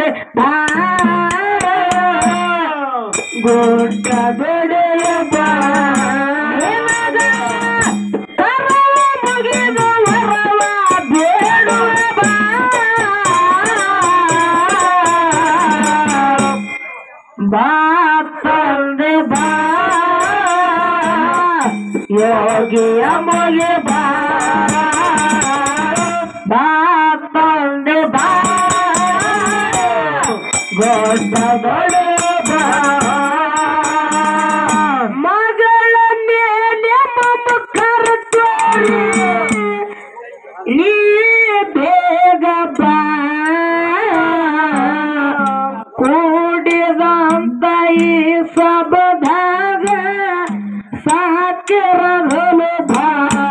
ತಂದೆ ಬಾ ಗುಡ್ಡ ದೊಡೆಯ ಬಾ ನಿನಗ ತರವ ಮುಗಿದು ವರವ ಬೇಡುವ ಬಾ ಬಾ ತಂದೆ ಬಾ ಯೋಗಿಯ ಮೊಗೆ ಬಾ ಬಾ ತಂದೆ ಬಾ ಗೊಡ್ಡ ದೊಡೆ ಬಾ ಮಗಳ ಮೇಲೆ ಮಮಕಾರ ತೋರಿ ನೀ ಬೇಗ ಬಾ ಕೂಡಿದಂತ ಈ ಸಬದಾಗ ಸಾಕಿರಲು ಬಾ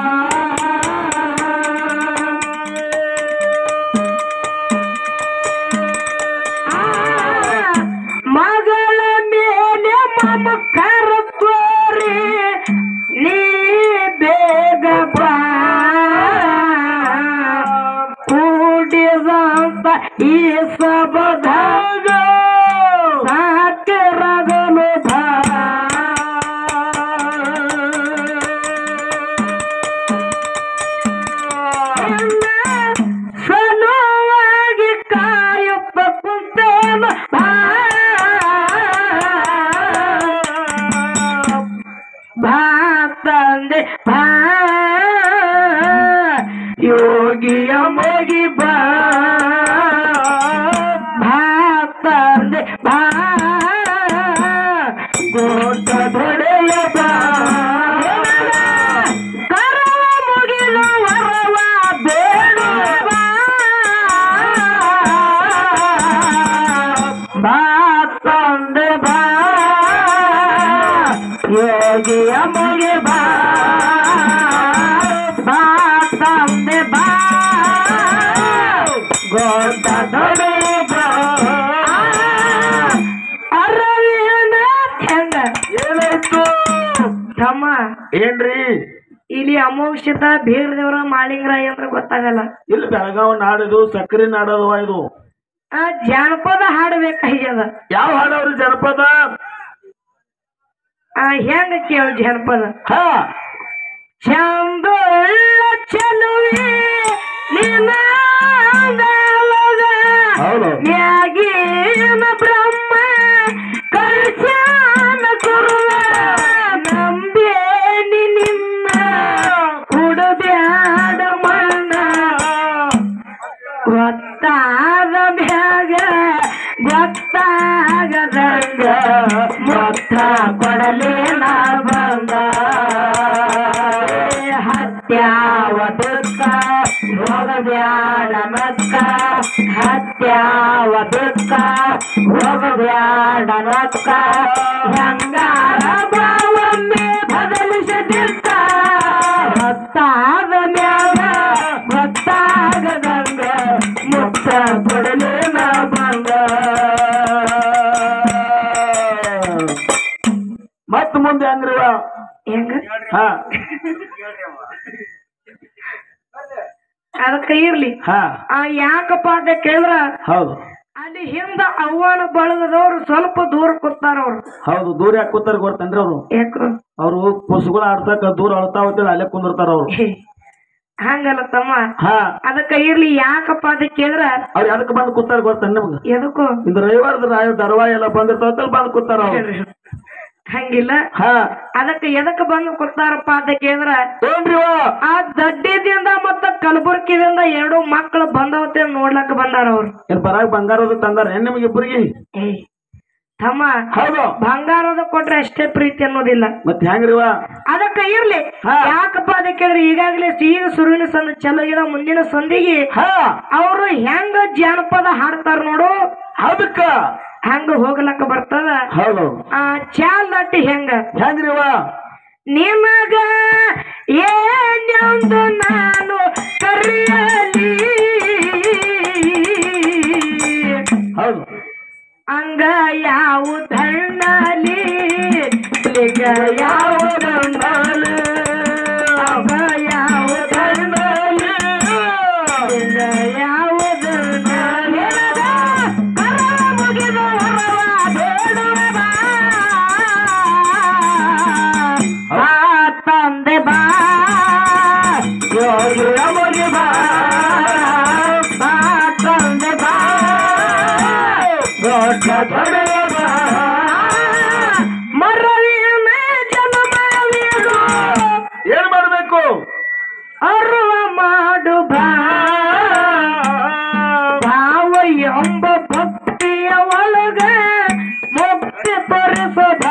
ಆ, ಮಗಳ ಮೇಲೆ ಮಮಕಾರ ತೋರಿ ನೀ ಬೇಗ ಬಾ ಕೂಡಿದಂತ ಈ ಸಬದಾಗ ಸಾಕಿರಗಲು ಬಾ ಸಲುವಾಗಿ ಕಾಯುತ್ತ ಕುಂತೇನು ಬಾ ಬಾ ತಂದೆ ಬಾ ಯೋಗಿಯ ಮೊಗಿ ಬಾ ಬಾ ತಂದೆ ಬಾ ದೊಡ್ಡ ದೊಡೆಯ ಬಾ ಕರವ ಮುಗಿಲು ವರವ ಬೇಡುವ ಬಾ ತಂದೆ ಬಾ ಯೋಗಿಯ ಮೊಗೆ ಬಾ ಬಾ ತಂದೆ ಬಾ ಗೊಡ್ಡ ದೊಡೆ ಬಾ ಅರವಿನ ಹೆಂಗ ಏನಾಯ್ತು ತಮ್ಮ ಏನ್ರಿ ಇಲ್ಲಿ ಅಮೋಕ್ಷದ ಬೀರ್ ದೇವರ ಮಾಳಿಂಗರಾಯ ಅಂದ್ರೆ ಗೊತ್ತಾಗಲ್ಲ ಇಲ್ಲಿ ಬೆಳಗಾವ್ ನಾಡಿದು ಸಕ್ರಿ ನಾಡದವ ಇದು ಆ ಜಾನಪದ ಹಾಡಬೇಕಾಗ್ಯದ ಯಾವ ಹಾಡವ್ರಿ ಜನಪದ ಆ ಹೆಂಗ ಕೇಳು ಜಾನಪದ ಹಾ ಚಂದುಳ್ಳ ಚೆಲುವೆ ನಿನಾದಲದ ಹೌದು ಮ್ಯಾಗಿನ ಬ್ರಹ್ಮ ಕರ್ಚಾನ ಗುರುವ ನಂಬೇನಿ ನಿನ್ನ ಕುಡಬ್ಯಾಡ ಮಣ್ಣ ಗೊತ್ತಾದ ಮ್ಯಾಗ ಗೊತ್ತಾಗದಂಗ ಮೊತ್ತ ಕೊಡಲೇನ ಬಂದ ಹತ್ಯಾವ ದುಃಖ ಹೋಗಬ್ಯಾಡ ಮಕ್ಕ ಹತ್ಯಾವ ದುಃಖ ಹೋಗಬ್ಯಾಡ ಮಕ್ಕ ಹೆಂಗಾರ ಬಾವೊಮ್ಮೆ ಬದಲಿಸದಿರ್ತ ಗೊತ್ತಾದ ಮ್ಯಾಗ ಗೊತ್ತಾಗದಂಗ ಮುಕ್ತ ಕೊಡಲೇನ ಬಂದ ಮತ್ ಮುಂದೆ ಹಂಗ್ರಿವ ಹೆಂಗ ಹಾ ಅದಕ್ಕ ಇರ್ಲಿ ಹಾ ಆ ಯಾಕಪ್ಪ ಅಂತ ಕೇಳಿದ್ರ ಹೌದು ಅಲ್ಲಿ ಹಿಂದ ಅವ್ವಾನ ಬಳಗದವ್ರು ಸ್ವಲ್ಪ ದೂರ ಕೂತಾರ ಅವ್ರು ಹೌದು ದೂರ ಯಾಕೆ ಕೂತಾರ ಗೊತ್ತೇನ್ರಿ ಅವ್ರು ಯಾಕೋ ಅವ್ರು ಪಶುಗಳು ಆಡ್ತಕ್ಕ ದೂರ ಅಳ್ತಾವ ಅಂತೇಳಿ ಅಲ್ಲೇ ಕುಂದಿರ್ತಾರ ಅವ್ರು ಹೇ, ಹಂಗಲ್ಲ ತಮ್ಮ ಹಾ ಅದಕ್ಕ ಇರ್ಲಿ ಯಾಕಪ್ಪ ಅಂತ ಕೇಳಿದ್ರ ಅವ್ರು ಅದಕ್ಕೆ ಬಂದು ಕೂತಾರ ಗೊತ್ತೇನ್ ನಿಮ್ಗ ಎದಕ್ಕೋ ಇಂದ ರವಿವಾರದ ರಾಯ ದರ್ವಾ ಎಲ್ಲ ಬಂದಿರ್ತಾವ ಬಂದು ಕೂತಾರ ಅವ್ರು ಹಂಗಿಲ್ಲ ಹಾ ಅದಕ್ಕ ಎದಕ್ಕ ಬಂದು ಕೂತಾರಪ್ಪ ಅಂತ ಕೇಳಿದ್ರ ಏನ್ರಿವ ಆ ದಡ್ಡಿದಿಂದ ಮತ್ತ ಕಲಬುರ್ಗಿದಿಂದ ಎರಡು ಮಕ್ಕಳು ಬಂದವತ್ತೆ ನೋಡ್ಲಕ್ಕ ಬಂದಾರ ಅವ್ರು ಏನ್ ಬರಾಗ ಬಂಗಾರದ ತಂದಾರ ಏನ್ ನಿಮ್ಗೆ ಇಬ್ಬರಿಗೆ ಏ ತಮ್ಮ ಹೌದು ಬಂಗಾರದ ಕೊಟ್ರೆ ಅಷ್ಟೇ ಪ್ರೀತಿ ಅನ್ನೋದಿಲ್ಲ ಮತ್ ಹೆಂಗ್ರಿವ ಅದಕ್ಕ ಇರ್ಲಿ ಹಾ. ಯಾಕಪ್ಪ ಅದಕ್ಕೆ ಕೇಳಿದ್ರೆ ಈಗಾಗಲೇ ಈಗ ಸುರುವಿನ ಸಂದ ಚಲೋ ಇದ ಮುಂದಿನ ಸಂದಿಗೆ ಹಾ ಅವರು ಹೆಂಗ ಜಾನಪದ ಹಾಡ್ತಾರ ನೋಡು ಅದಕ್ಕ ಹಂಗ ಹೋಗ್ಲಕ್ಕ ಬರ್ತದ ಹೌದು ಆ ಚಾಲ್ ದಟ್ಟಿ ಹೆಂಗ ಹೆಂಗ್ರಿವ ನಿಮಗ ಏನೆಂದು ನಾನು ಕರೆಯಲಿ ಹೌದು ಅಂಗ ಯಾವುದಣ್ಣಲಿ ಲಿಂಗ ಯಾವುದಣ್ಣಲಿ ಅಂಗ ಯಾವುದಣ್ಣಲಿ ಲಿಂಗ ಯಾವುದಣ್ಣಲಿ ಕರ ದೊಡ್ಡ ದೊಡೆಯ ಬಾ ಮರವಿನ ಜನ್ಮವಿದು ಏನ್ ಮಾಡ್ಬೇಕು ಅರುವ ಮಾಡು ಬಾ ಭಾವ ಎಂಬ ಭಕ್ತಿಯ ಒಳಗ ಮುಕ್ತಿ ತೋರಿಸದ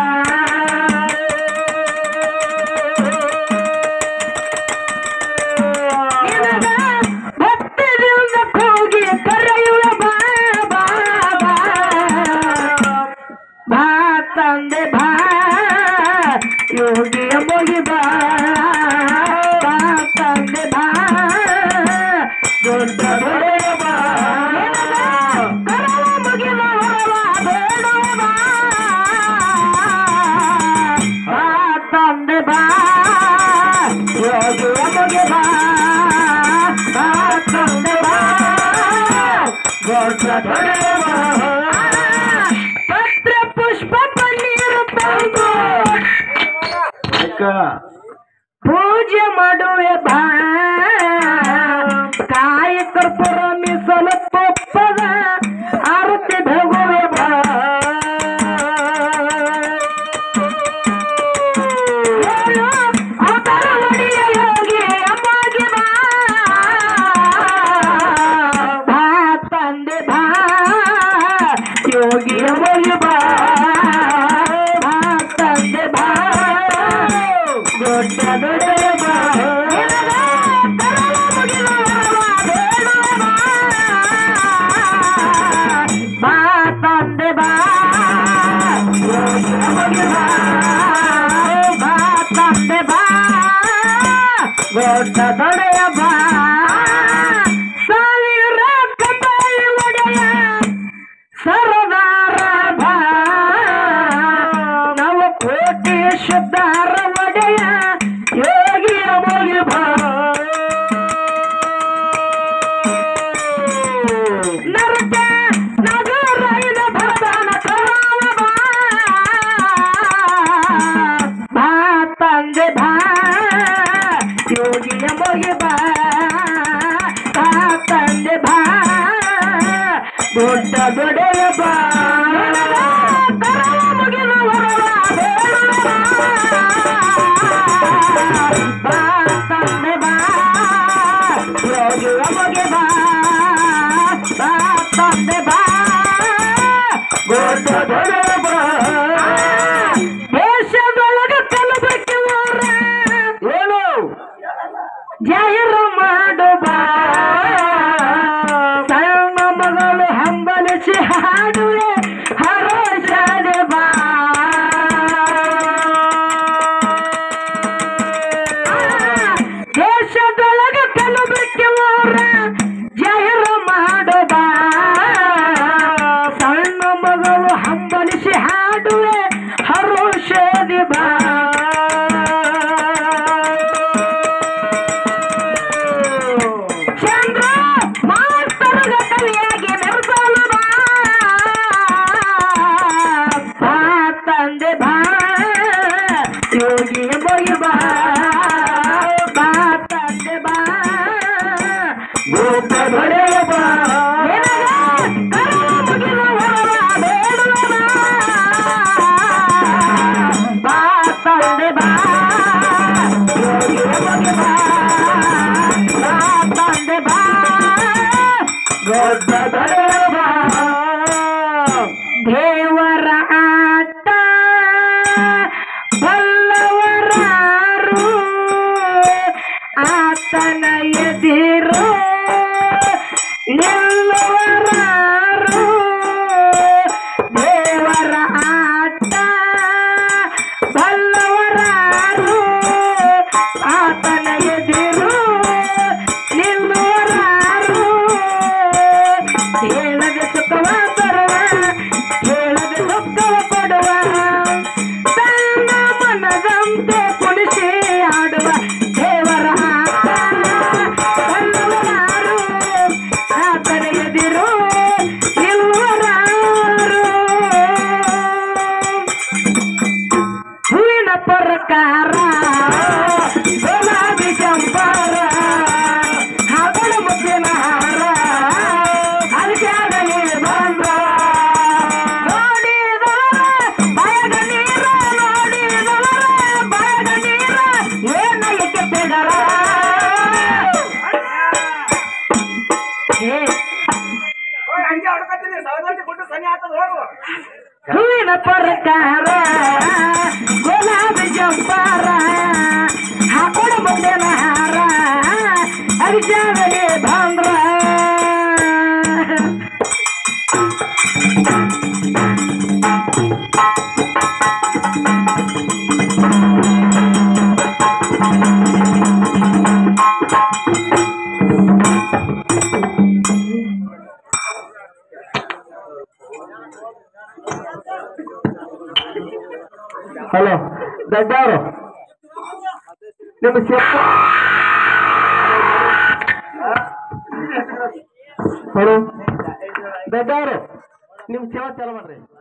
ಭಕ್ತಿಯಿಂದ ಕೂಗಿ ಕರೆಯುವ ಬಾ ಬಾ ಬಾ ಬಾ ತಂದೆ ಬಾ ಯೋಗಿಯ ಮುಗಿ ಬಾ ಬಾ ತಂದೆ ಬಾ ದೊಡ್ಡ ದೊಡ್ಡ ಬಾ ಕರವ ಮುಗಿದ ಹೊರವ ಬೇಡುವ ಬಾ ಬಾ ತಂದೆ ಬಾ ಯೋಗಿಯ ಮುಗಿ ಬಾ ಬಾ ತಂದೆ ಬಾ ದೊಡ್ಡ ದೊಡ್ಡ ಬಾ ಪತ್ರ ಪುಷ್ಪ ಪನ್ನೀರು ತಂದು ಅಕ್ಕ ಪೂಜೆ ಮಾಡುವೆ ಬಾ ಕಾಯ ಕರ್ಪೂರ ಮೀಸಲು ತುಪ್ಪದ ಆರತಿ ಭಗುವೆ ಬಾ ಹೇಳು, ಅವತಾರ ಒಡೆಯ ಯೋಗಿ ಅಮ್ಮಗೆ ಬಾ ಬಾ ತಂದೆ ಬಾ ಯೋಗಿ ಅಮ್ಮಗೆ ಬಾ ಬಾ ತಂದೆ ಬಾ ದೊಡ್ಡ ದೊಡ್ಡ ಬಾ ಬಾ ತಂದೆ ಬಾ ಯೋಗಿ ಅಮ್ಮಗೆ ಬಾ ಬಾ ತಂದೆ ಬಾ ದೊಡ್ಡ ದೊಡೆಯ ಬಾ ಸಾವಿರ ಕಂಬಳಿ ಒಡೆಯ ಸರದಾರ ಬಾ ನವ ಕೋಟಿ ಶುದ್ಧಾರ ಒಡೆಯ ಯೋಗಿಯ ಮುಗಿ ಬಾ ನರಕ ನಗರೈದ ಭರದಾನ ಕರಾವ ಬಾ ಬಾ ತಂದೆ ಬಾ ಯೋಗಿಯ ಮುಗಿ ಬಾ ಬಾ ತಂದೆ ಬಾ ದೊಡ್ಡ ದೊಡ್ಡ ಬಾ ಕರಾವ ಮುಗಿದ ವರವ ಬೇಡುವ ಬಾ ತಂದೆ ಬಾ ಯೋಗಿಯ ಮುಗಿ ಬಾ ಬಾ ತಂದೆ ಬಾ ದೊಡ್ಡ ದೊಡ್ಡ ಬಾ ದೇಶದೊಳಗ ಕಲಬಕ್ಕೆ ಊರ ಏನು ಜಾಹಿರು ಮಾಡು ಬಾ ಸಣ್ಣ ಮಗಳು ಹಂಬಲಿಸಿ ಹಾಡುವೆ ಹರೋಷಾದೆ ಬಾ ದೇಶದೊಳಗ ಕಲಬಕ್ಕೆ ಊರ ಜಾಹಿರು ಮಾಡು ಬಾ ಸಣ್ಣ ಮಗಳು ಹಂಬಲಿಸಿ ಹಾಡುವೆ ಹರೋಷಾದೆ ಬಾ ಚಂದ್ರ ಮಾಸ್ತರುಗ ಕಲಿಯಾಗಿ ಮೆರೆಸಲು ಬಾ ಬಾ ತಂದೆ ಬಾ ಯೋಗಿ ಮೊಯಿ ಬಾ ಬಾ ತಂದೆ ಬಾ ಗೋಪ ದೊಡೆಯ ಬಾ ಬಾ ತಂದೆ ಬಾ ಯೋಗಿ ಮೊಯಿ ಬಾ ಬಾ ತಂದೆ ಬಾ ದೊಡ್ಡ ದೊಡ್ಡ ಬಾ ದೇವರ ಆಟ ಬಲ್ಲವರಾರು ಆತನ ಎದಿರು ನಿಲ್ಲುವರಾರು ದೇವರ ಆಟ ಬಲ್ಲವರಾರು ಆತನ ಎದಿರು ನಿಲ್ಲುವರಾರು ಹೂವಿನ ಪ್ರಕಾರ ಗುಲಾಬಿ ಜಂಪಾರ ಹಾಕೊಂಡು ಬಂದೇನ ಹಾರ ಅಭಿಷಾದನೆ ಬಂದ್ರ ಹಲೋ ದಡ್ಡಾರು ನಿಮ್ಮ ಸೇವ ಹಲೋ ದಡ್ಡಾರು ನಿಮ್ ಸೇವಾ ಚಾಲು ಮಾಡ್ರಿ